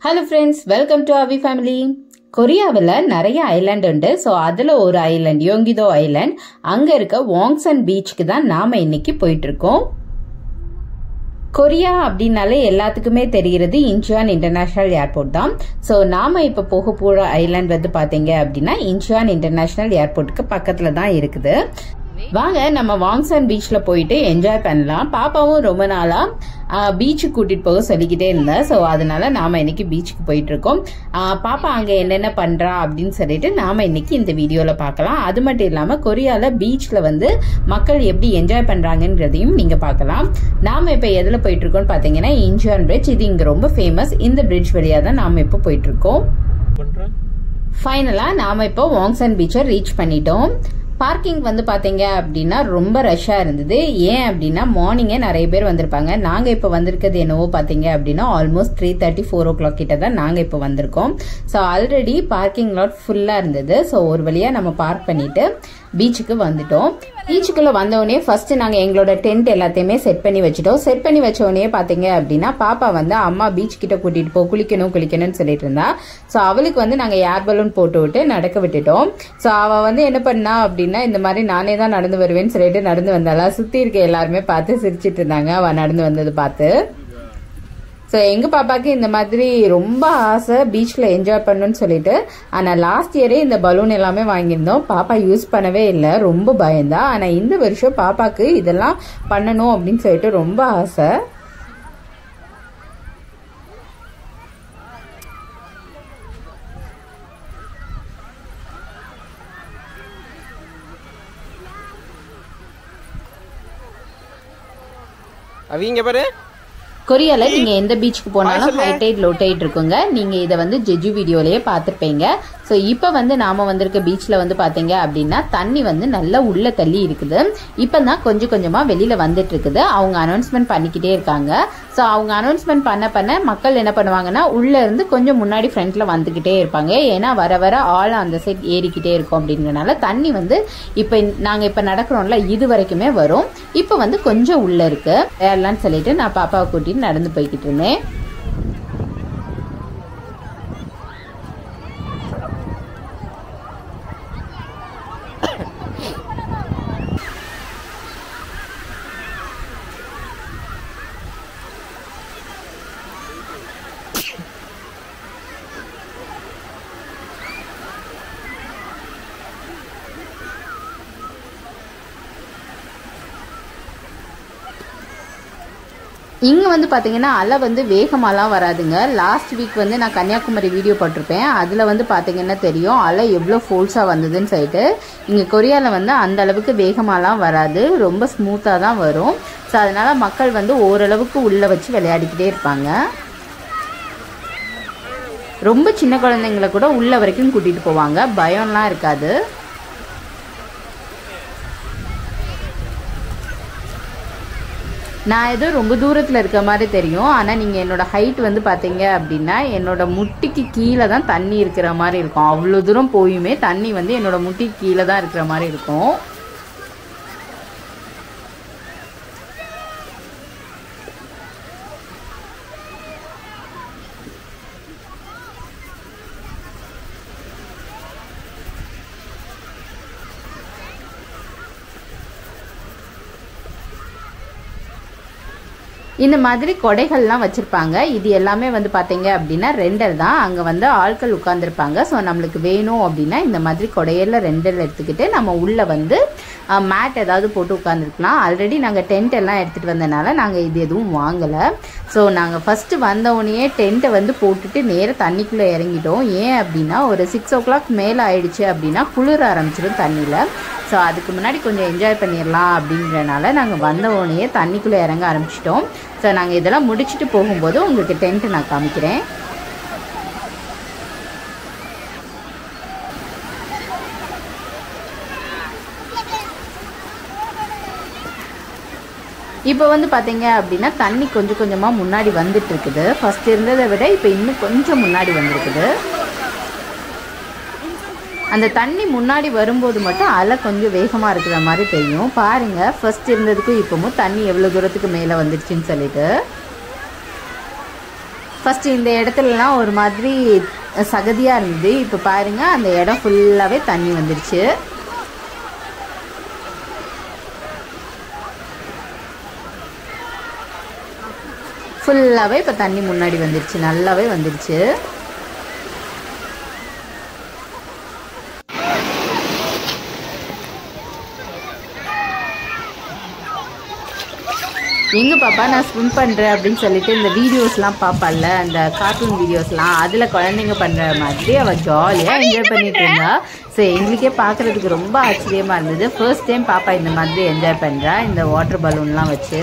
Hello friends welcome to Avi family கொரியாவில் நிறைய island உண்டு ஸோ அதில் ஒரு ஐலாண்ட் யோங்கிதோ ஐலாண்ட் அங்கே இருக்க வாங்சன் பீச்சுக்கு தான் நாம் இன்னைக்கு போயிட்டு இருக்கோம் கொரியா அப்படின்னாலே எல்லாத்துக்குமே தெரிகிறது இன்ச்சியான் இன்டர்நேஷனல் ஏர்போர்ட் தான் ஸோ நாம இப்போ போக போகிற ஐலாண்ட் வந்து பார்த்தீங்க அப்படின்னா இன்ச்சியான் இன்டர்நேஷனல் ஏர்போர்ட்டுக்கு பக்கத்தில் தான் இருக்குது வாங்க நம்ம வாங்சன் பீச்சில் போயிட்டு என்ஜாய் பண்ணலாம் பாப்பாவும் ரொம்ப நாளாக பீச்சுக்கு கூட்டிகிட்டு போக சொல்லிக்கிட்டே இருந்தேன் ஸோ அதனால நாம் இன்னைக்கு பீச்சுக்கு போயிட்டு இருக்கோம் ஆஹ் பாப்பா அங்கே என்னென்ன பண்ணுறா அப்படின்னு சொல்லிட்டு நாம் இன்னைக்கு இந்த வீடியோவில் பார்க்கலாம் அது மட்டும் இல்லாமல் கொரியாவில் பீச்சில் வந்து மக்கள் எப்படி என்ஜாய் பண்ணுறாங்கன்றதையும் நீங்கள் பார்க்கலாம் நாம் இப்போ எதில் போயிட்டு இருக்கோம்னு பார்த்தீங்கன்னா இன்ஜியான் பிரிட்ஜ் இது இங்கே ரொம்ப ஃபேமஸ் இந்த பிரிட்ஜ் வழியாக தான் நாம் இப்போ போயிட்டு இருக்கோம் பண்ற ஃபைனலாக நாம் இப்போ வாங்சன் பீச்சை ரீச் பண்ணிட்டோம் பார்க்கிங் வந்து பார்த்தீங்க அப்படின்னா ரொம்ப ரஷ்ஷாக இருந்தது ஏன் அப்படின்னா மார்னிங்கே நிறைய பேர் வந்திருப்பாங்க நாங்கள் இப்போ வந்திருக்கிறது என்னவோ பார்த்தீங்க அப்படின்னா almost three thirty four o'clock கிட்ட தான் நாங்கள் இப்போ வந்திருக்கோம் ஸோ ஆல்ரெடி பார்க்கிங் லாட் ஃபுல்லாக இருந்தது ஸோ ஒரு வழியாக நம்ம பார்க் பண்ணிட்டு பீச்சுக்கு வந்துட்டோம் பீச்சுக்குள்ள வந்தோடனே ஃபர்ஸ்ட் நாங்க எங்களோட டென்ட் எல்லாத்தையுமே செட் பண்ணி வச்சுட்டோம் செட் பண்ணி வச்ச உடனே பாத்தீங்க அப்படின்னா பாப்பா வந்து அம்மா பீச் கிட்ட கூட்டிட்டு போ குளிக்கணும் குளிக்கணும்னு சொல்லிட்டு இருந்தா ஸோ அவளுக்கு வந்து நாங்க ஏர் பலூன் போட்டு விட்டு நடக்க விட்டுட்டோம் ஸோ அவ வந்து என்ன பண்ணா அப்படின்னா இந்த மாதிரி நானே தான் நடந்து வருவேன்னு சொல்லிட்டு நடந்து வந்தாளா சுத்தி இருக்க எல்லாருமே பார்த்து சிரிச்சிட்டு இருந்தாங்க அவ நடந்து வந்தது பார்த்து ஸோ எங்கள் பாப்பாக்கு இந்த மாதிரி ரொம்ப ஆசை பீச்சில் என்ஜாய் பண்ணணும்னு சொல்லிட்டு ஆனால் லாஸ்ட் இயரே இந்த பலூன் எல்லாமே வாங்கியிருந்தோம் பாப்பா யூஸ் பண்ணவே இல்லை ரொம்ப பயந்தா ஆனால் இந்த வருஷம் பாப்பாக்கு இதெல்லாம் பண்ணணும் அப்படின்னு சொல்லிட்டு ரொம்ப ஆசை அவங்க பாரு கொரியால நீங்க எந்த பீச்சுக்கு போனாலும் ஹை டைட் லோ டைட் இருக்குங்க நீங்க இதை வந்து ஜெஜு வீடியோலயே பார்த்திருப்பீங்க ஸோ இப்போ வந்து நாம வந்திருக்க பீச்ல வந்து பாத்தீங்க அப்படின்னா தண்ணி வந்து நல்லா உள்ள தள்ளி இருக்குது இப்பதான் கொஞ்சம் கொஞ்சமா வெளியில வந்துட்டு இருக்குது அவங்க அனௌன்ஸ்மெண்ட் பண்ணிக்கிட்டே இருக்காங்க ஸோ அவங்க அனௌன்ஸ்மெண்ட் பண்ண பண்ண மக்கள் என்ன பண்ணுவாங்கன்னா உள்ள இருந்து கொஞ்சம் முன்னாடி ஃப்ரண்ட்ல வந்துகிட்டே இருப்பாங்க ஏன்னா வர வர ஆள் அந்த சைட் ஏறிக்கிட்டே இருக்கும் அப்படிங்கறனால தண்ணி வந்து இப்போ நாங்க இப்ப நடக்கிறோம்ல இது வரைக்குமே வரும் இப்போ வந்து கொஞ்சம் உள்ள இருக்கு ஏறலாம்னு சொல்லிட்டு நான் பாப்பாவை கூட்டிட்டு நடந்து போய்கிட்டு இருந்தேன் இங்கே வந்து பார்த்தீங்கன்னா அலை வந்து வேகமாலாம் வராதுங்க லாஸ்ட் வீக் வந்து நான் கன்னியாகுமரி வீடியோ போட்டிருப்பேன் அதில் வந்து பார்த்தீங்கன்னா தெரியும் அலை எவ்வளோ ஃபோர்ஸாக வந்ததுன்னு சொல்லிட்டு இங்கே கொரியாவில் வந்து அந்த அளவுக்கு வேகமாலாம் வராது ரொம்ப ஸ்மூத்தாக தான் வரும் ஸோ அதனால் மக்கள் வந்து ஓரளவுக்கு உள்ளே வச்சு விளையாடிக்கிட்டே இருப்பாங்க ரொம்ப சின்ன குழந்தைங்கள கூட உள்ள வரைக்கும் கூட்டிகிட்டு போவாங்க பயம்லாம் இருக்காது நான் ஏதோ ரொம்ப தூரத்தில் இருக்க மாதிரி தெரியும் ஆனால் நீங்கள் என்னோட ஹைட் வந்து பார்த்தீங்க அப்படின்னா என்னோட முட்டிக்கு கீழே தான் தண்ணி இருக்கிற மாதிரி இருக்கும் அவ்வளோ தூரம் போயுமே தண்ணி வந்து என்னோட முட்டிக்கு கீழே தான் இருக்கிற மாதிரி இருக்கும் இந்த மாதிரி கொடைகள்லாம் வச்சிருப்பாங்க இது எல்லாமே வந்து பாத்தீங்க அப்படின்னா ரெண்டல் தான் அங்க வந்து ஆட்கள் உட்கார்ந்துருப்பாங்க ஸோ நம்மளுக்கு வேணும் அப்படின்னா இந்த மாதிரி கொடையில ரெண்டல் எடுத்துக்கிட்டு நம்ம உள்ள வந்து மேட் ஏதாவது போட்டு உட்காந்துருக்கலாம் ஆல்ரெடி நாங்கள் டென்ட் எல்லாம் எடுத்துட்டு வந்தனால நாங்கள் இது எதுவும் வாங்கலை ஸோ நாங்கள் ஃபர்ஸ்ட் வந்தவுடனே டென்ட்டை வந்து போட்டுட்டு நேராக தண்ணிக்குள்ளே இறங்கிட்டோம் ஏன் அப்படின்னா ஒரு சிக்ஸ் ஓ கிளாக் மேலே ஆயிடுச்சு அப்படின்னா குளிர ஆரம்பிச்சிடும் தண்ணியில் ஸோ அதுக்கு முன்னாடி கொஞ்சம் என்ஜாய் பண்ணிடலாம் அப்படின்றனால நாங்கள் வந்த உடனே தண்ணிக்குள்ளே இறங்க ஆரம்பிச்சிட்டோம் ஸோ நாங்கள் இதெல்லாம் முடிச்சுட்டு போகும்போது உங்களுக்கு டென்ட்டு நான் காமிக்கிறேன் இப்போ வந்து பார்த்தீங்க அப்படின்னா தண்ணி கொஞ்சம் கொஞ்சமாக முன்னாடி வந்துட்டு இருக்குது ஃபர்ஸ்ட் இருந்ததை விட இப்போ இன்னும் கொஞ்சம் முன்னாடி வந்திருக்குது அந்த தண்ணி முன்னாடி வரும்போது மட்டும் அலை கொஞ்சம் வேகமாக இருக்கிற மாதிரி தெரியும் பாருங்க ஃபர்ஸ்ட் இருந்ததுக்கும் இப்போவும் தண்ணி எவ்வளோ தூரத்துக்கு மேலே வந்துடுச்சுன்னு சொல்லிட்டு ஃபர்ஸ்ட் இந்த இடத்துலலாம் ஒரு மாதிரி சகதியாக இருந்தது இப்போ பாருங்க அந்த இடம் ஃபுல்லாகவே தண்ணி வந்துருச்சு ஃபுல்லாகவே இப்போ தண்ணி முன்னாடி வந்துருச்சு நல்லாவே வந்துருச்சு எங்கே பாப்பா நான் ஸ்விம் பண்ணுறேன் அப்படின்னு சொல்லிட்டு இந்த வீடியோஸ்லாம் பார்ப்பாள்ல அந்த கார்ட்டூன் வீடியோஸ்லாம் அதில் குழந்தைங்க பண்ணுற மாதிரி அவள் ஜாலியாக என்ஜாய் பண்ணிட்டு இருந்தா ஸோ எங்களுக்கே பார்க்குறதுக்கு ரொம்ப ஆச்சரியமாக இருந்தது ஃபர்ஸ்ட் டைம் பாப்பா இந்த மாதிரி என்ஜாய் பண்ணுறா இந்த வாட்டர் பலூன்லாம் வச்சு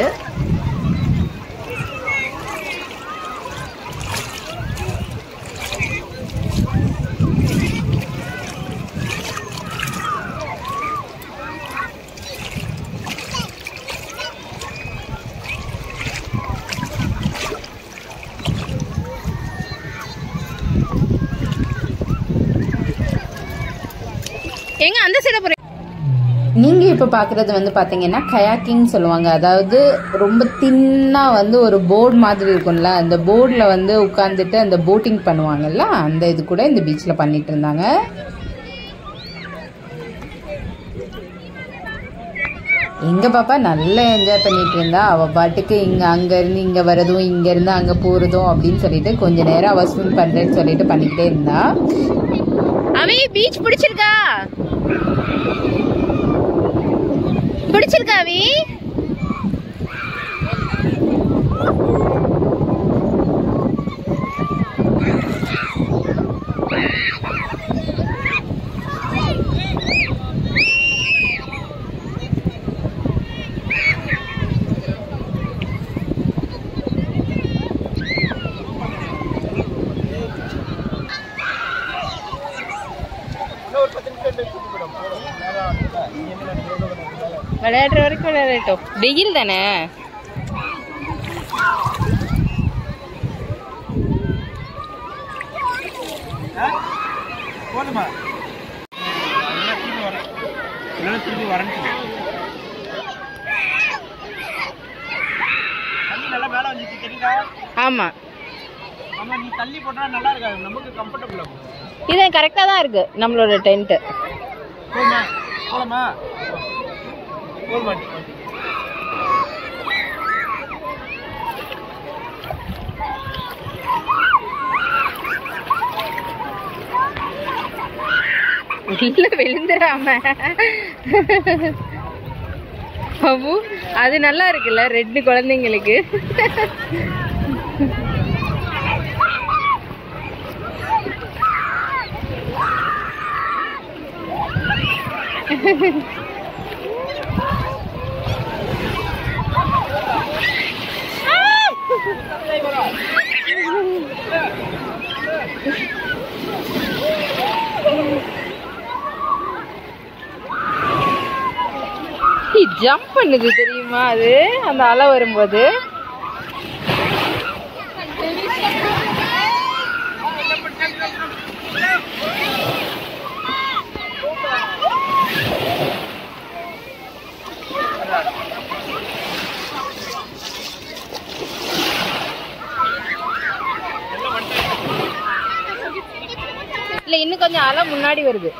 எங்க அந்த சைடு போறேன் நீங்கள் இப்போ பார்க்குறது வந்து பார்த்தீங்கன்னா கயாக்கிங் சொல்லுவாங்க அதாவது ரொம்ப தின்னாக வந்து ஒரு போர்டு மாதிரி இருக்கும்ல அந்த போர்டில் வந்து உட்காந்துட்டு அந்த போட்டிங் பண்ணுவாங்கல்ல அந்த இது கூட இந்த பீச்சில் பண்ணிட்டு இருந்தாங்க எங்க பாப்பா நல்லா என்ஜாய் பண்ணிட்டு இருந்தா அவ பாட்டுக்கு இங்க அங்க இருந்து இங்க வரதும் இங்க இருந்து அங்க போறதும் அப்படின்னு சொல்லிட்டு கொஞ்ச நேரம் அவ ஸ்விம் பண்றேன்னு சொல்லிட்டு பண்ணிக்கிட்டே இருந்தா அவி பீச் பிடிச்சிருக்கா பிடிச்சிருக்கா அவி விளையாடுற வரைக்கும் விளையாடட்டும் வெயில் தானே போதுமா இல்லைன்னா திரும்பி வரேன்னு சொல்லு. தண்ணி நல்லா மேலே வந்துச்சு தெரியுதா ஆமா ஆமா நீ தள்ளி போட்டா நல்லா இருக்காது நமக்கு கம்ஃபர்டபுளா இது கரெக்டா தான் இருக்கு நம்மளோட டென்ட் போதுமா போலாமா போதுமா உள்ள விழுந்துடாம அம்மு அது நல்லா இருக்குல்ல ரெண்டு குழந்தைங்களுக்கு ஜம்ப் பண்ணுது தெரியுமா அது அந்த அலை வரும்போது இல்ல இன்னும் கொஞ்சம் அலை முன்னாடி வருது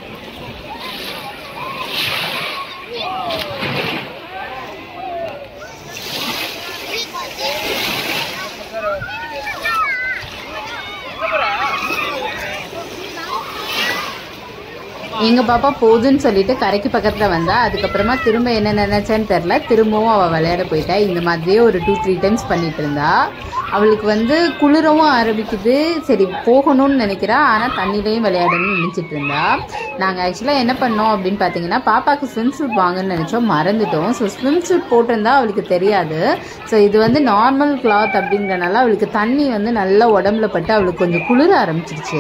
எங்க பாப்பா போதுன்னு சொல்லிட்டு கரைக்கு பக்கத்துல வந்தா அதுக்கப்புறமா திரும்ப என்ன நினைச்சான்னு தெரியல திரும்பவும் அவ விளையாட போயிட்டா இந்த மாதிரியே ஒரு டூ த்ரீ டைம்ஸ் பண்ணிட்டு இருந்தா அவளுக்கு வந்து குளிரவும் ஆரம்பிக்குது சரி போகணும்னு நினைக்கிறா ஆனா தண்ணிலையும் விளையாடணும்னு நினைச்சிட்டு இருந்தா நாங்க ஆக்சுவலா என்ன பண்ணோம் அப்படின்னு பாத்தீங்கன்னா பாப்பாக்கு ஸ்விம் சூட் வாங்கன்னு நினைச்சோம் மறந்துட்டோம் ஸோ ஸ்விம் சூட் போட்டிருந்தா அவளுக்கு தெரியாது ஸோ இது வந்து நார்மல் கிளாத் அப்படிங்கறனால அவளுக்கு தண்ணி வந்து நல்லா உடம்புல பட்டு அவளுக்கு கொஞ்சம் குளிர ஆரம்பிச்சிருச்சு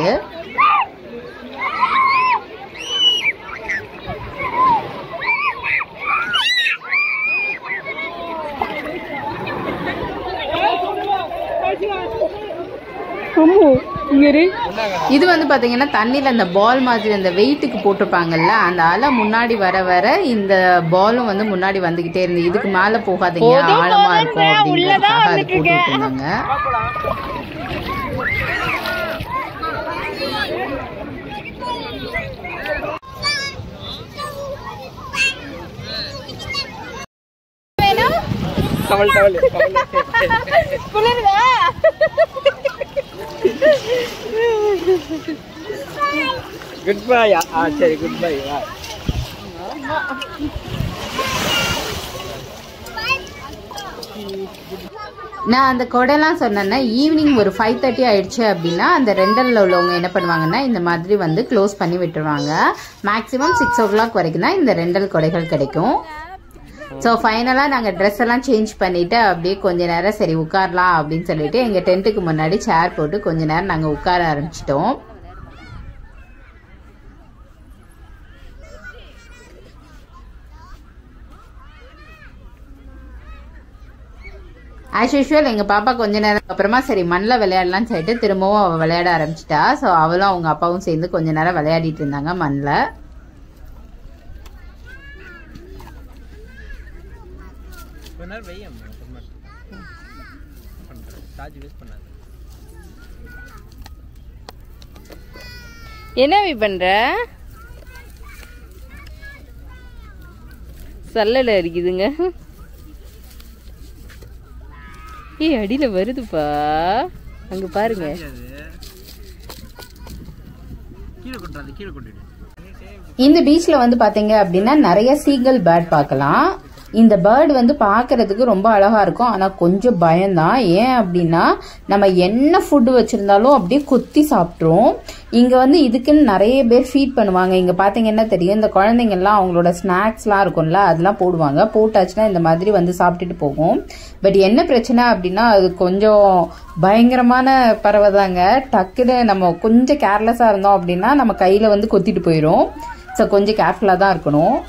இது வந்து பாத்தீங்கன்னா தண்ணியில அந்த பால் மாதிரி அந்த வெயிட்டுக்கு போட்டிருப்பாங்கல்ல அந்த அலை முன்னாடி வர வர இந்த பாலும் வந்து முன்னாடி வந்துகிட்டே இருந்து இதுக்கு மேல போகாதீங்க ஆழமா இருக்கும் அப்படின்றதுக்காக அது போட்டு இருந்தாங்க கமல் டவல் குளிருதா குட் பை ஆ சரி குட் பை வா நான் அந்த கொடைலாம் சொன்னேன்னா ஈவினிங் ஒரு ஃபைவ் தேர்ட்டி ஆயிடுச்சு அப்படின்னா அந்த ரெண்டலில் உள்ளவங்க என்ன பண்ணுவாங்கன்னா இந்த மாதிரி வந்து க்ளோஸ் பண்ணி விட்டுருவாங்க மேக்ஸிமம் சிக்ஸ் ஓ கிளாக் வரைக்கும் தான் இந்த ரெண்டல் கொடைகள் கிடைக்கும் ஸோ ஃபைனலாக நாங்கள் ட்ரெஸ் எல்லாம் சேஞ்ச் பண்ணிட்டு அப்படியே கொஞ்ச நேரம் சரி உட்காரலாம் அப்படின்னு சொல்லிட்டு எங்கள் டென்ட்டுக்கு முன்னாடி சேர் போட்டு கொஞ்ச நேரம் நாங்கள் உட்கார ஆரம்பிச்சிட்டோம் ஆஸ் யூஷுவல் எங்கள் பாப்பா கொஞ்ச நேரம் அப்புறமா சரி மண்ணில் விளையாடலாம்னு சொல்லிட்டு திரும்பவும் அவள் விளையாட ஆரம்பிச்சிட்டா ஸோ அவளும் அவங்க அப்பாவும் சேர்ந்து கொஞ்ச நேரம் விளையாடிட்டு இருந்தாங்க மண்ணில் கொஞ்ச நேரம் வெய்ய சார்ஜ் யூஸ் பண்ணாது என்ன வி பண்ற சல்லடை அடிக்குதுங்க ஏய் அடியில வருதுப்பா அங்க பாருங்க கீழே கொட்டுறாது கீழே கொட்டிடு இந்த பீச்சில் வந்து பார்த்தீங்க அப்படின்னா நிறைய சீகல் பேர்ட் பார்க்கலாம் இந்த பேர்டு வந்து பார்க்கறதுக்கு ரொம்ப அழகா இருக்கும் ஆனால் கொஞ்சம் பயம்தான் ஏன் அப்படின்னா நம்ம என்ன ஃபுட்டு வச்சிருந்தாலும் அப்படியே கொத்தி சாப்பிட்ரும் இங்கே வந்து இதுக்குன்னு நிறைய பேர் ஃபீட் பண்ணுவாங்க இங்கே பார்த்தீங்கன்னா தெரியும் இந்த குழந்தைங்கள்லாம் அவங்களோட ஸ்நாக்ஸ்லாம் இருக்கும்ல அதெல்லாம் போடுவாங்க போட்டாச்சுன்னா இந்த மாதிரி வந்து சாப்பிட்டுட்டு போகும் பட் என்ன பிரச்சனை அப்படின்னா அது கொஞ்சம் பயங்கரமான பறவை தாங்க டக்குன்னு நம்ம கொஞ்சம் கேர்லெஸ்ஸாக இருந்தோம் அப்படின்னா நம்ம கையில் வந்து கொத்திட்டு போயிடும் ஸோ கொஞ்சம் கேர்ஃபுல்லாக தான் இருக்கணும்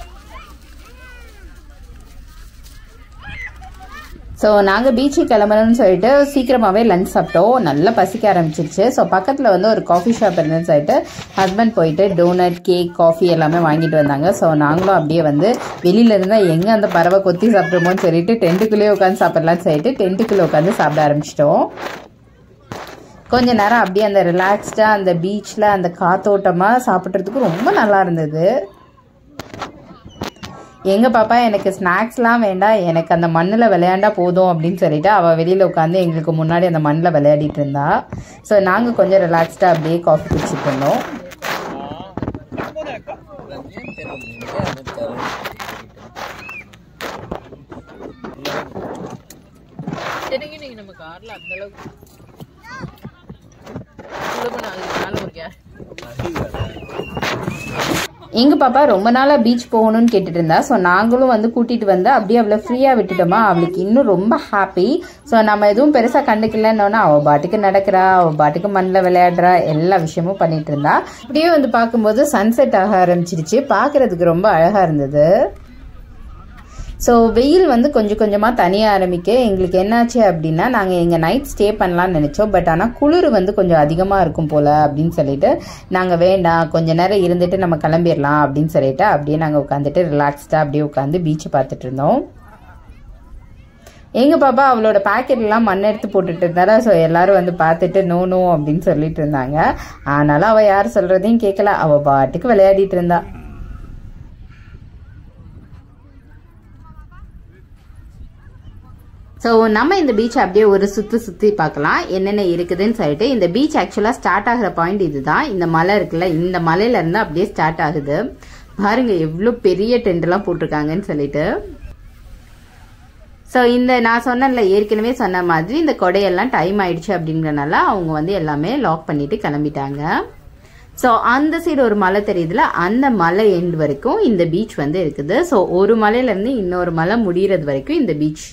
ஸோ நாங்கள் பீச்சுக்கு கிளம்பணும்னு சொல்லிட்டு சீக்கிரமாகவே லஞ்ச் சாப்பிட்டோம் நல்லா பசிக்க ஆரம்பிச்சிருச்சு ஸோ பக்கத்தில் வந்து ஒரு காஃபி ஷாப் இருந்துன்னு சொல்லிட்டு ஹஸ்பண்ட் போயிட்டு டோனட் கேக் காஃபி எல்லாமே வாங்கிட்டு வந்தாங்க ஸோ நாங்களும் அப்படியே வந்து வெளியில இருந்தால் எங்கே அந்த பறவை கொத்தி சாப்பிட்றோமோன்னு சொல்லிட்டு டென்ட்டுக்குள்ளேயே உட்காந்து சாப்பிடலாம்னு சொல்லிட்டு டென்ட்டுக்குள்ளே உட்காந்து சாப்பிட ஆரம்பிச்சிட்டோம் கொஞ்ச நேரம் அப்படியே அந்த ரிலாக்ஸ்டாக அந்த பீச்சில் அந்த காத்தோட்டமாக சாப்பிட்றதுக்கு ரொம்ப நல்லா இருந்தது எங்க பாப்பா எனக்கு ஸ்நாக்ஸ்லாம் வேண்டாம் எனக்கு அந்த மண்ணில் விளையாண்டா போதும் அப்படின்னு சொல்லிட்டு அவள் வெளியில் உட்காந்து எங்களுக்கு முன்னாடி அந்த மண்ணில் விளையாடிட்டு இருந்தா ஸோ நாங்கள் கொஞ்சம் ரிலாக்ஸ்டாக அப்படியே காஃபி குடிச்சிட்டு இருந்தோம் சரிங்க நீங்க நம்ம கார்ல அந்த அளவுக்கு சுலப நாலு நாள் ஒரு கேஸ் எங்க பாப்பா ரொம்ப நாளா பீச் போகணும்னு கேட்டுட்டு இருந்தா ஸோ நாங்களும் வந்து கூட்டிட்டு வந்து அப்படியே அவளை ஃப்ரீயா விட்டுட்டோமா அவளுக்கு இன்னும் ரொம்ப ஹாப்பி ஸோ நம்ம எதுவும் பெருசா கண்டுக்கலன்னொன்னா அவ பாட்டுக்கு நடக்கிறா அவ பாட்டுக்கு மண்ணில் விளையாடுறா எல்லா விஷயமும் பண்ணிட்டு இருந்தா அப்படியே வந்து பார்க்கும்போது சன்செட் ஆக ஆரம்பிச்சிருச்சு பார்க்கிறதுக்கு ரொம்ப அழகா இருந்தது ஸோ வெயில் வந்து கொஞ்சம் கொஞ்சமாக தனிய ஆரம்பிக்க எங்களுக்கு என்னாச்சு அப்படின்னா நாங்கள் எங்கள் நைட் ஸ்டே பண்ணலாம்னு நினச்சோம் பட் ஆனால் குளிர் வந்து கொஞ்சம் அதிகமாக இருக்கும் போல் அப்படின்னு சொல்லிட்டு நாங்கள் வேண்டாம் கொஞ்ச நேரம் இருந்துட்டு நம்ம கிளம்பிடலாம் அப்படின்னு சொல்லிட்டு அப்படியே நாங்கள் உட்காந்துட்டு ரிலாக்ஸ்டாக அப்படியே உட்காந்து பீச்சை பார்த்துட்டு இருந்தோம் எங்க பாப்பா அவளோட பாக்கெட் எல்லாம் மண் எடுத்து போட்டுட்டு இருந்தாரா ஸோ எல்லாரும் வந்து பார்த்துட்டு நோ நோ அப்படின்னு சொல்லிட்டு இருந்தாங்க ஆனாலும் அவ யார் சொல்றதையும் கேட்கல அவ பாட்டுக்கு விளையாடிட்டு இருந்தா ஸோ நம்ம இந்த பீச் அப்படியே ஒரு சுற்றி சுற்றி பார்க்கலாம் என்னென்ன இருக்குதுன்னு சொல்லிட்டு இந்த பீச் ஆக்சுவலாக ஸ்டார்ட் ஆகிற பாயிண்ட் இதுதான் இந்த மலை இருக்குல்ல இந்த மலையில இருந்து அப்படியே ஸ்டார்ட் ஆகுது பாருங்க எவ்வளோ பெரிய டென்ட்லாம் போட்டிருக்காங்கன்னு சொல்லிட்டு ஸோ இந்த நான் சொன்னேன்ல ஏற்கனவே சொன்ன மாதிரி இந்த கொடையெல்லாம் டைம் ஆயிடுச்சு அப்படிங்கிறனால அவங்க வந்து எல்லாமே லாக் பண்ணிட்டு கிளம்பிட்டாங்க ஸோ அந்த சைடு ஒரு மலை தெரியுதுல அந்த மலை எண்ட் வரைக்கும் இந்த பீச் வந்து இருக்குது ஸோ ஒரு மலையிலேருந்து இன்னொரு மலை முடியறது வரைக்கும் இந்த பீச்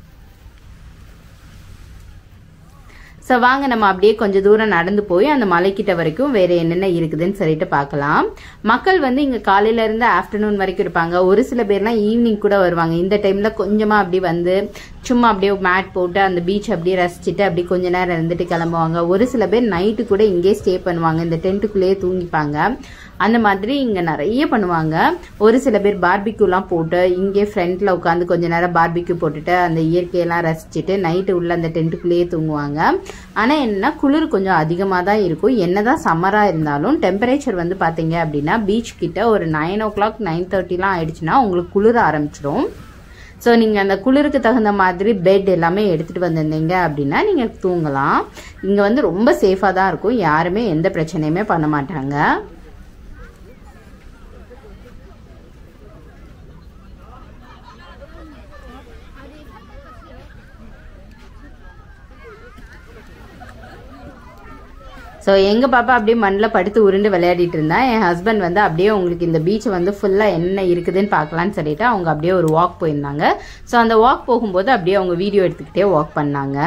ஸோ வாங்க நம்ம அப்படியே கொஞ்சம் தூரம் நடந்து போய் அந்த மலைக்கிட்ட வரைக்கும் வேற என்னென்ன இருக்குதுன்னு சொல்லிட்டு பார்க்கலாம் மக்கள் வந்து இங்க காலையில இருந்து ஆஃப்டர்நூன் வரைக்கும் இருப்பாங்க ஒரு சில பேர்லாம் ஈவினிங் கூட வருவாங்க இந்த டைம்ல கொஞ்சமா அப்படி வந்து சும்மா அப்படியே மேட் போட்டு அந்த பீச் அப்படியே ரசிச்சுட்டு அப்படியே கொஞ்ச நேரம் இருந்துட்டு கிளம்புவாங்க ஒரு சில பேர் நைட்டு கூட இங்கேயே ஸ்டே பண்ணுவாங்க இந்த டென்ட்டுக்குள்ளேயே தூங்கிப்பாங்க அந்த மாதிரி இங்க நிறைய பண்ணுவாங்க ஒரு சில பேர் பார்பிக்யூலாம் போட்டு இங்கே ஃப்ரண்ட்ல உட்காந்து கொஞ்ச நேரம் பார்பிக்யூ போட்டுட்டு அந்த இயற்கையெல்லாம் ரசிச்சுட்டு நைட்டு உள்ள அந்த டென்ட்டுக்குள்ளேயே தூங்குவாங்க ஆனா என்னன்னா குளிர் கொஞ்சம் அதிகமாக தான் இருக்கும் என்னதான் சம்மரா இருந்தாலும் டெம்பரேச்சர் வந்து பாத்தீங்க அப்படின்னா பீச் கிட்ட ஒரு நைன் ஓ கிளாக் நைன் தேர்ட்டிலாம் ஆயிடுச்சுன்னா உங்களுக்கு குளிர ஆரம்பிச்சிடும் ஸோ நீங்கள் அந்த குளிருக்கு தகுந்த மாதிரி பெட் எல்லாமே எடுத்துகிட்டு வந்திருந்தீங்க அப்படின்னா நீங்கள் தூங்கலாம் இங்கே வந்து ரொம்ப சேஃபாக தான் இருக்கும் யாருமே எந்த பிரச்சனையுமே பண்ண மாட்டாங்க ஸோ எங்கள் பாப்பா அப்படியே மண்ணில் படுத்து உருண்டு விளையாடிட்டு இருந்தா என் ஹஸ்பண்ட் வந்து அப்படியே உங்களுக்கு இந்த பீச் வந்து ஃபுல்லாக என்ன இருக்குதுன்னு பார்க்கலான்னு சொல்லிட்டு அவங்க அப்படியே ஒரு வாக் போயிருந்தாங்க ஸோ அந்த வாக் போகும்போது அப்படியே அவங்க வீடியோ எடுத்துக்கிட்டே வாக் பண்ணாங்க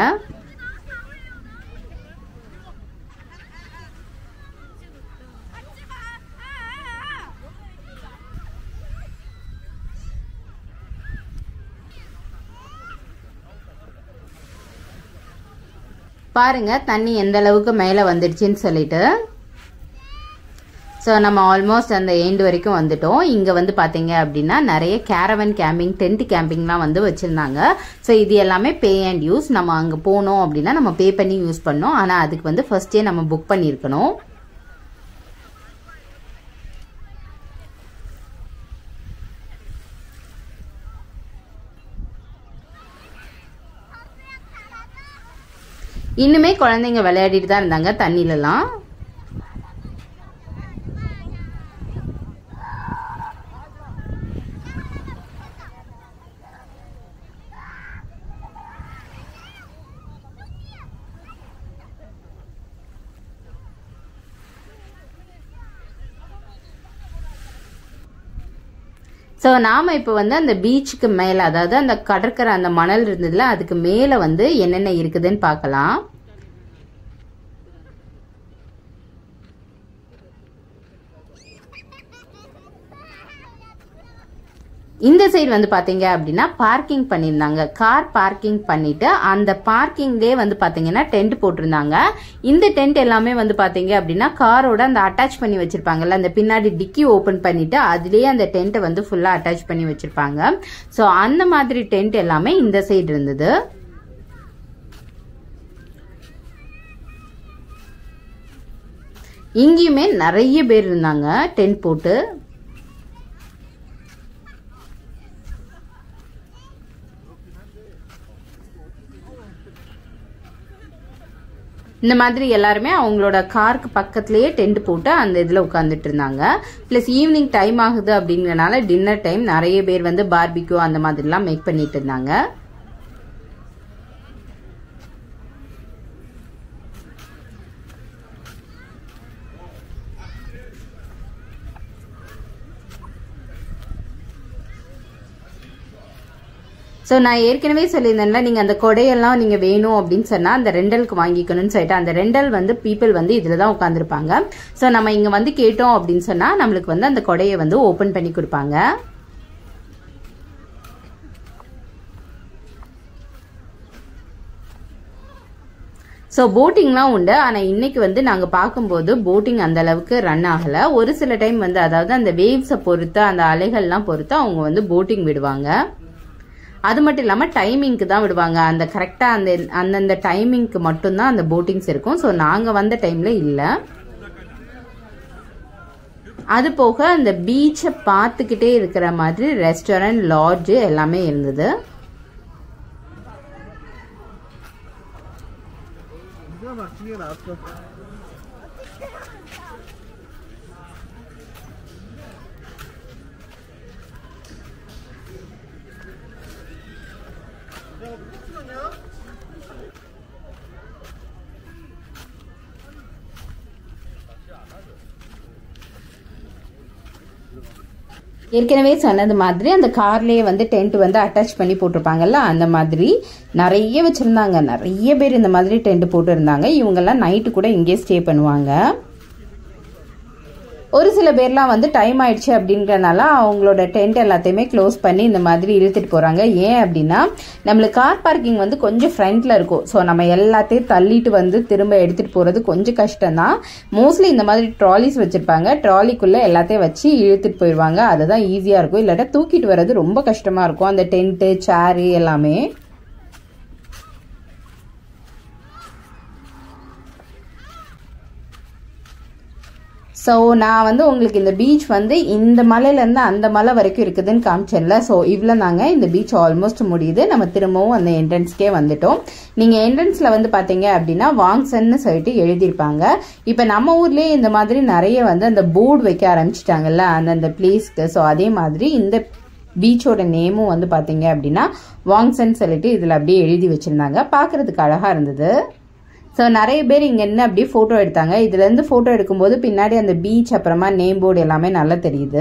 பாருங்க தண்ணி எந்த அளவுக்கு மேலே வந்துடுச்சுன்னு சொல்லிட்டு ஸோ நம்ம ஆல்மோஸ்ட் அந்த எண்டு வரைக்கும் வந்துட்டோம் இங்கே வந்து பார்த்தீங்க அப்படின்னா நிறைய கேரவன் கேம்பிங் டென்ட் கேம்பிங்லாம் வந்து வச்சுருந்தாங்க ஸோ இது எல்லாமே பே அண்ட் யூஸ் நம்ம அங்கே போனோம் அப்படின்னா நம்ம பே பண்ணி யூஸ் பண்ணோம் ஆனால் அதுக்கு வந்து ஃபர்ஸ்டே நம்ம புக் பண்ணியிருக்கணும் இன்னுமே குழந்தைங்க விளையாடிட்டு தான் இருந்தாங்க தண்ணிலலாம் ஸோ நாம் இப்போ வந்து அந்த பீச்சுக்கு மேலே அதாவது அந்த கடற்கரை அந்த மணல் இருந்ததுல அதுக்கு மேலே வந்து என்னென்ன இருக்குதுன்னு பார்க்கலாம் இந்த சைடு வந்து பாத்தீங்க அப்படின்னா பார்க்கிங் பண்ணியிருந்தாங்க கார் பார்க்கிங் பண்ணிட்டு அந்த பார்க்கிங்லேயே வந்து பாத்தீங்கன்னா டென்ட் போட்டிருந்தாங்க இந்த டென்ட் எல்லாமே வந்து பாத்தீங்க அப்படின்னா காரோட அந்த அட்டாச் பண்ணி வச்சிருப்பாங்கல்ல அந்த பின்னாடி டிக்கி ஓபன் பண்ணிட்டு அதுலயே அந்த டென்ட்டை வந்து ஃபுல்லா அட்டாச் பண்ணி வச்சிருப்பாங்க ஸோ அந்த மாதிரி டென்ட் எல்லாமே இந்த சைடு இருந்தது இங்கேயுமே நிறைய பேர் இருந்தாங்க டென்ட் போட்டு இந்த மாதிரி எல்லாருமே அவங்களோட காருக்கு பக்கத்துலேயே டென்ட் போட்டு அந்த இதில் உட்காந்துட்டு இருந்தாங்க ப்ளஸ் ஈவினிங் டைம் ஆகுது அப்படிங்கறனால டின்னர் டைம் நிறைய பேர் வந்து பார்பிக்யூ அந்த மாதிரிலாம் மேக் பண்ணிட்டு இருந்தாங்க ஸோ நான் ஏற்கனவே சொல்லியிருந்தேன்ல நீங்கள் அந்த கொடையெல்லாம் நீங்கள் வேணும் அப்படின்னு சொன்னால் அந்த ரெண்டலுக்கு வாங்கிக்கணும்னு சொல்லிட்டு அந்த ரெண்டல் வந்து பீப்புள் வந்து இதில் தான் உட்காந்துருப்பாங்க ஸோ நம்ம இங்கே வந்து கேட்டோம் அப்படின்னு சொன்னால் நம்மளுக்கு வந்து அந்த கொடையை வந்து ஓப்பன் பண்ணி கொடுப்பாங்க ஸோ போட்டிங்லாம் உண்டு ஆனால் இன்னைக்கு வந்து நாங்கள் பார்க்கும்போது போட்டிங் அந்த அளவுக்கு ரன் ஆகலை ஒரு சில டைம் வந்து அதாவது அந்த வேவ்ஸை பொறுத்து அந்த அலைகள்லாம் பொறுத்து அவங்க வந்து போட்டிங் விடுவாங்க அது மட்டும் இல்லாமல் டைமிங்க்கு தான் விடுவாங்க அந்த கரெக்டாக அந்த அந்தந்த டைமிங்க்கு மட்டும்தான் அந்த போட்டிங்ஸ் இருக்கும் ஸோ நாங்கள் வந்த டைமில் இல்லை அது போக அந்த பீச்சை பார்த்துக்கிட்டே இருக்கிற மாதிரி ரெஸ்டாரண்ட் லாட்ஜு எல்லாமே இருந்தது ஏற்கனவே சொன்னது மாதிரி அந்த கார்லயே வந்து டென்ட் வந்து அட்டாச் பண்ணி போட்டிருப்பாங்கல்ல அந்த மாதிரி நிறைய வச்சிருந்தாங்க நிறைய பேர் இந்த மாதிரி டென்ட் போட்டு இருந்தாங்க இவங்கெல்லாம் நைட்டு கூட இங்கேயே ஸ்டே பண்ணுவாங்க ஒரு சில பேர்லாம் வந்து டைம் ஆயிடுச்சு அப்படின்றனால அவங்களோட டென்ட் எல்லாத்தையுமே க்ளோஸ் பண்ணி இந்த மாதிரி இழுத்துட்டு போறாங்க ஏன் அப்படின்னா நம்மளுக்கு கார் பார்க்கிங் வந்து கொஞ்சம் ஃப்ரண்ட்ல இருக்கும் ஸோ நம்ம எல்லாத்தையும் தள்ளிட்டு வந்து திரும்ப எடுத்துட்டு போறது கொஞ்சம் கஷ்டம் தான் மோஸ்ட்லி இந்த மாதிரி ட்ராலிஸ் வச்சிருப்பாங்க ட்ராலிக்குள்ள எல்லாத்தையும் வச்சு இழுத்துட்டு போயிடுவாங்க அதுதான் ஈஸியா இருக்கும் இல்லாட்டா தூக்கிட்டு வர்றது ரொம்ப கஷ்டமா இருக்கும் அந்த டென்ட்டு சேரு எல்லாமே ஸோ நான் வந்து உங்களுக்கு இந்த பீச் வந்து இந்த மலையிலேருந்து அந்த மலை வரைக்கும் இருக்குதுன்னு காமிச்சேன்ல ஸோ இவ்வளோ நாங்கள் இந்த பீச் ஆல்மோஸ்ட் முடியுது நம்ம திரும்பவும் அந்த என்ட்ரன்ஸ்க்கே வந்துட்டோம் நீங்கள் என்ட்ரன்ஸில் வந்து பார்த்தீங்க அப்படின்னா வாங்சன்னு சொல்லிட்டு எழுதியிருப்பாங்க இப்போ நம்ம ஊர்லேயே இந்த மாதிரி நிறைய வந்து அந்த போர்டு வைக்க ஆரம்பிச்சிட்டாங்கல்ல அந்தந்த பிளேஸ்க்கு ஸோ அதே மாதிரி இந்த பீச்சோட நேமும் வந்து பார்த்தீங்க அப்படின்னா வாங்சன் சொல்லிட்டு இதில் அப்படியே எழுதி வச்சுருந்தாங்க பார்க்குறதுக்கு அழகாக இருந்தது ஸோ நிறைய பேர் இங்கே என்ன அப்படியே ஃபோட்டோ எடுத்தாங்க இதுலேருந்து ஃபோட்டோ எடுக்கும்போது பின்னாடி அந்த பீச் அப்புறமா நேம் போர்டு எல்லாமே நல்லா தெரியுது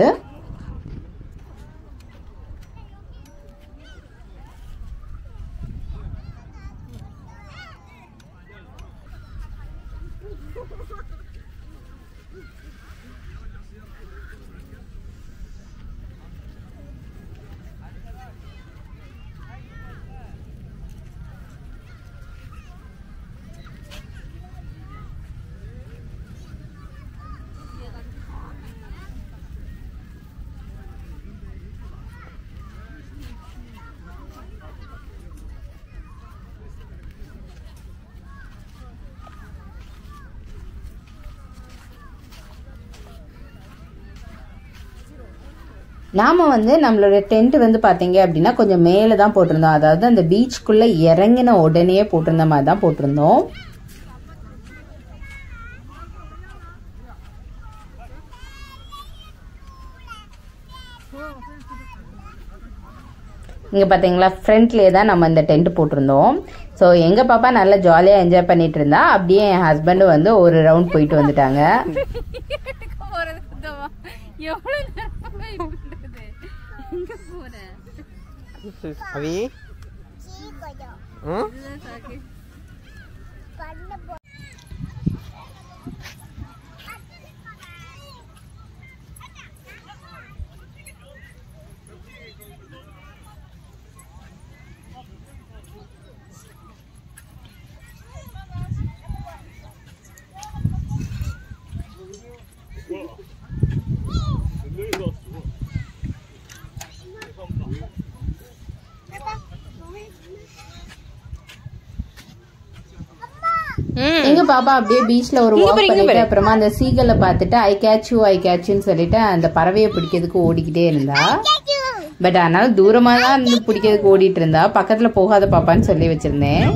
நாம வந்து நம்மளோட டென்ட் வந்து பாத்தீங்க அப்படின்னா கொஞ்சம் மேலே தான் போட்டிருந்தோம் அதாவது அந்த பீச்சுக்குள்ள இறங்கின உடனே போட்டிருந்த மாதிரி தான் போட்டிருந்தோம் இங்கே பார்த்தீங்களா ஃப்ரண்ட்லேயே தான் நம்ம இந்த டென்ட் போட்டிருந்தோம் ஸோ எங்கள் பாப்பா நல்லா ஜாலியாக என்ஜாய் பண்ணிட்டு இருந்தா அப்படியே என் ஹஸ்பண்டு வந்து ஒரு ரவுண்ட் போயிட்டு வந்துட்டாங்க எவ்வளவு நேரம் wait பண்றது? எங்க போற அவி ம் இதுதான் சாக்கு. ம். எங்க பாப்பா அப்படியே பீச்ல ஒரு இங்க வாக் பாரு, இங்க பண்ணிட்டு பாரு. அப்புறமா அந்த சீகலை பார்த்துட்டு ஐ கேட்ச் யூ ஐ கேட்ச்னு சொல்லிட்டு அந்த பறவையை பிடிக்கிறதுக்கு ஓடிக்கிட்டே இருந்தா பட் அதனால தூரமா தான் இருந்து பிடிக்கிறதுக்கு ஓடிட்டு இருந்தா பக்கத்துல போகாத பாப்பான்னு சொல்லி வச்சிருந்தேன்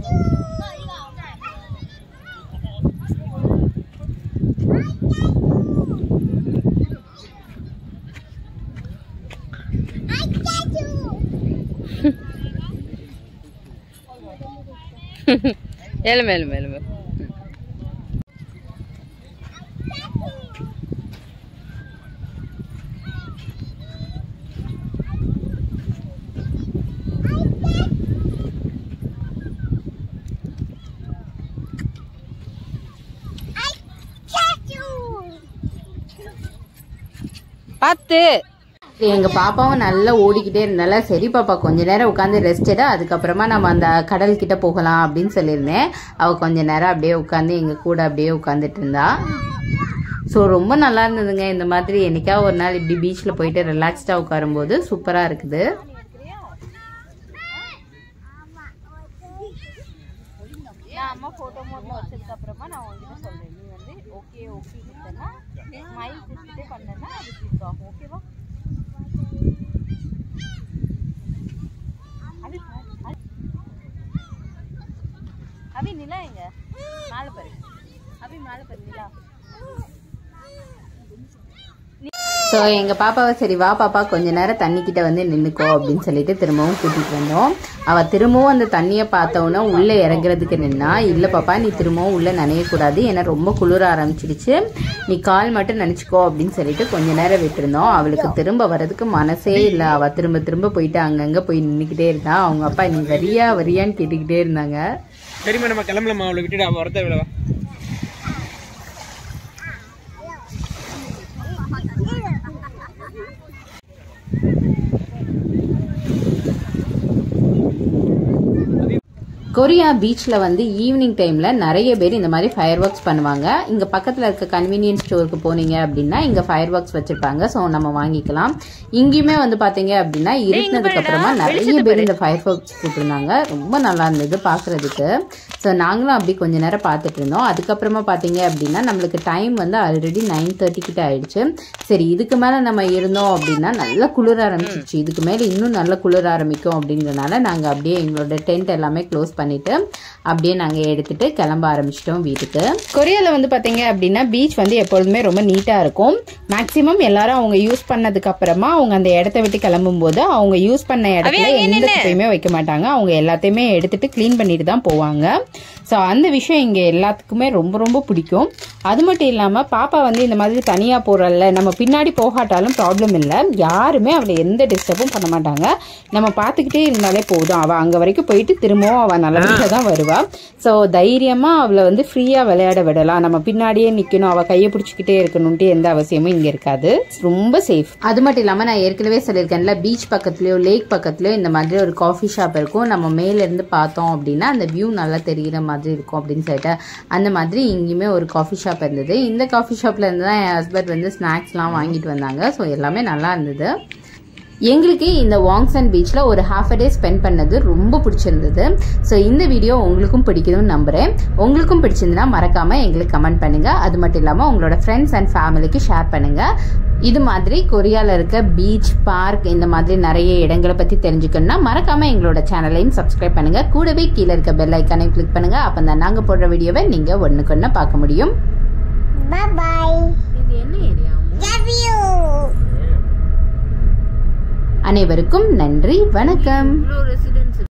எழும்பு எழும்பு எழும்பு பார்த்து எங்க பாப்பாவும் நல்லா ஓடிக்கிட்டே இருந்தால சரி பாப்பா கொஞ்ச நேரம் உட்காந்து ரெஸ்ட் எடு அதுக்கப்புறமா நம்ம அந்த கடல் கிட்ட போகலாம் அப்படின்னு சொல்லியிருந்தேன் அவ கொஞ்ச நேரம் அப்படியே உட்காந்து எங்க கூட அப்படியே உட்காந்துட்டு இருந்தா ஸோ ரொம்ப நல்லா இருந்ததுங்க இந்த மாதிரி என்னைக்கா ஒரு நாள் இப்படி பீச்சில் போயிட்டு ரிலாக்ஸ்டாக உட்காரும்போது சூப்பராக இருக்குது நான் அம்மா போட்டோ மோட்ல வச்சதுக்கு அப்புறமா நான் உங்ககிட்ட சொல்றேன் நீ வந்து ஓகே ஓகே கிட்டனா ஸ்மைல் கொடுத்துட்டே பண்ணனா அது கிளிக் ஆகும் ஓகேவா அவி அவி- அவி நிலா எங்க மேல பாரு அவி மேல பாரு நிலா ஸோ எங்கள் பாப்பாவை சரி வா பாப்பா கொஞ்ச நேரம் தண்ணிக்கிட்ட வந்து நின்றுக்கோ அப்படின்னு சொல்லிட்டு திரும்பவும் கூட்டிகிட்டு வந்தோம் அவள் திரும்பவும் அந்த தண்ணியை பார்த்தோன்னே உள்ளே இறங்குறதுக்கு நின்னா இல்லை பாப்பா நீ திரும்பவும் உள்ளே நனையக்கூடாது ஏன்னா ரொம்ப குளிர ஆரம்பிச்சிடுச்சு நீ கால் மட்டும் நினச்சிக்கோ அப்படின்னு சொல்லிட்டு கொஞ்ச நேரம் விட்டுருந்தோம் அவளுக்கு திரும்ப வர்றதுக்கு மனசே இல்லை அவள் திரும்ப திரும்ப போயிட்டு அங்கங்கே போய் நின்றுக்கிட்டே இருந்தா அவங்க அப்பா நீ வரியா வரியான்னு கேட்டுக்கிட்டே இருந்தாங்க சரிம்மா நம்ம கிளம்பலாமா அவளை விட்டுட்டு அவள் வரத விடவா கொரியா பீச்சில் வந்து ஈவினிங் டைமில் நிறைய பேர் இந்த மாதிரி ஃபயர் ஒர்க்ஸ் பண்ணுவாங்க இங்கே பக்கத்தில் இருக்க கன்வீனியன்ஸ் ஸ்டோருக்கு போனீங்க அப்படின்னா இங்கே ஃபயர் ஒர்க்ஸ் வச்சுருப்பாங்க ஸோ நம்ம வாங்கிக்கலாம் இங்கேயுமே வந்து பார்த்தீங்க அப்படின்னா இருட்டினதுக்கு அப்புறமா நிறைய பேர் இந்த ஃபயர் ஒர்க்ஸ் போட்டிருந்தாங்க ரொம்ப நல்லா இருந்தது பார்க்குறதுக்கு ஸோ நாங்களும் அப்படி கொஞ்ச நேரம் பார்த்துட்டு இருந்தோம் அதுக்கப்புறமா பார்த்தீங்க அப்படின்னா நம்மளுக்கு டைம் வந்து ஆல்ரெடி நைன் தேர்ட்டி கிட்ட ஆயிடுச்சு சரி இதுக்கு மேலே நம்ம இருந்தோம் அப்படின்னா நல்லா குளிர ஆரம்பிச்சிச்சு இதுக்கு மேலே இன்னும் நல்லா குளிர ஆரம்பிக்கும் அப்படின்றனால நாங்கள் அப்படியே எங்களோட டென்ட் எல்லாமே க்ளோஸ் பண்ணிட்டு அப்படியே நாங்கள் எடுத்துட்டு கிளம்ப ஆரம்பிச்சிட்டோம் வீட்டுக்கு கொரியாவில் வந்து பார்த்தீங்க அப்படின்னா பீச் வந்து எப்பொழுதுமே ரொம்ப நீட்டாக இருக்கும் மேக்ஸிமம் எல்லாரும் அவங்க யூஸ் பண்ணதுக்கு அப்புறமா அவங்க அந்த இடத்த விட்டு கிளம்பும் போது அவங்க யூஸ் பண்ண இடத்துல எந்த குப்பையுமே வைக்க மாட்டாங்க அவங்க எல்லாத்தையுமே எடுத்துட்டு க்ளீன் பண்ணிட்டு தான் போவாங்க ஸோ அந்த விஷயம் இங்கே எல்லாத்துக்குமே ரொம்ப ரொம்ப பிடிக்கும் அது மட்டும் இல்லாமல் பாப்பா வந்து இந்த மாதிரி தனியாக போகிறல்ல நம்ம பின்னாடி போகாட்டாலும் ப்ராப்ளம் இல்லை யாருமே அவளை எந்த டிஸ்டர்பும் பண்ண மாட்டாங்க நம்ம பார்த்துக்கிட்டே இருந்தாலே போதும் அவள் அங்கே வரைக்கும் போயிட்டு திரும்பவும் அவள் நல்லபடியாக தான் வருவா ஸோ தைரியமாக அவளை வந்து ஃப்ரீயாக விளையாட விடலாம் நம்ம பின்னாடியே நிற்கணும் அவள் கையை பிடிச்சிக்கிட்டே இருக்கணும்ட்டு எந்த அவசியமும் இங்கே இருக்காது ரொம்ப சேஃப் அது மட்டும் இல்லாமல் நான் ஏற்கனவே சொல்லியிருக்கேன்ல பீச் பக்கத்துலேயோ லேக் பக்கத்துலேயோ இந்த மாதிரி ஒரு காஃபி ஷாப் இருக்கும் நம்ம மேலேருந்து பார்த்தோம் அப்படின்னா அந்த வியூ நல்லா தெரிகிற மாதிரி இருக்கும் அப்படின்னு சொல்லிட்டு அந்த மாதிரி இங்கேயுமே ஒரு காஃபி ஷாப் இருந்தது இந்த காஃபி ஷாப்ல இருந்து தான் என் ஹஸ்பண்ட் வந்து ஸ்நாக்ஸ்லாம் வாங்கிட்டு வந்தாங்க ஸோ எல்லாமே நல்லா இருந்தது எங்களுக்கு இந்த வாங்ஸன் பீச்சில் ஒரு ஹாஃப் அ டே ஸ்பெண்ட் பண்ணது ரொம்ப பிடிச்சிருந்தது ஸோ இந்த வீடியோ உங்களுக்கும் பிடிக்குதுன்னு நம்புகிறேன் உங்களுக்கும் பிடிச்சிருந்ததுன்னா மறக்காமல் எங்களுக்கு கமெண்ட் பண்ணுங்கள் அது மட்டும் இல்லாமல் உங்களோட ஃப்ரெண்ட்ஸ் அண்ட் ஃபேமிலிக்கு ஷேர் பண்ணுங்கள் இது மாதிரி கொரியாவில் இருக்க பீச் பார்க் இந்த மாதிரி நிறைய இடங்களை பற்றி தெரிஞ்சுக்கணும்னா மறக்காமல் எங்களோட சேனலையும் சப்ஸ்கிரைப் பண்ணுங்கள் கூடவே கீழே இருக்க பெல் ஐக்கானையும் கிளிக் பண்ணுங்கள் அப்போ தான் நாங்கள் போடுற வீடியோவை நீங்கள் ஒன்றுக்கு ஒன்று பார்க்க முடியும் Bye bye. இது என்ன ஏரியா Love you. அனைவருக்கும் நன்றி வணக்கம் இவ்வளோ ரெசிடென்ட்ஸ்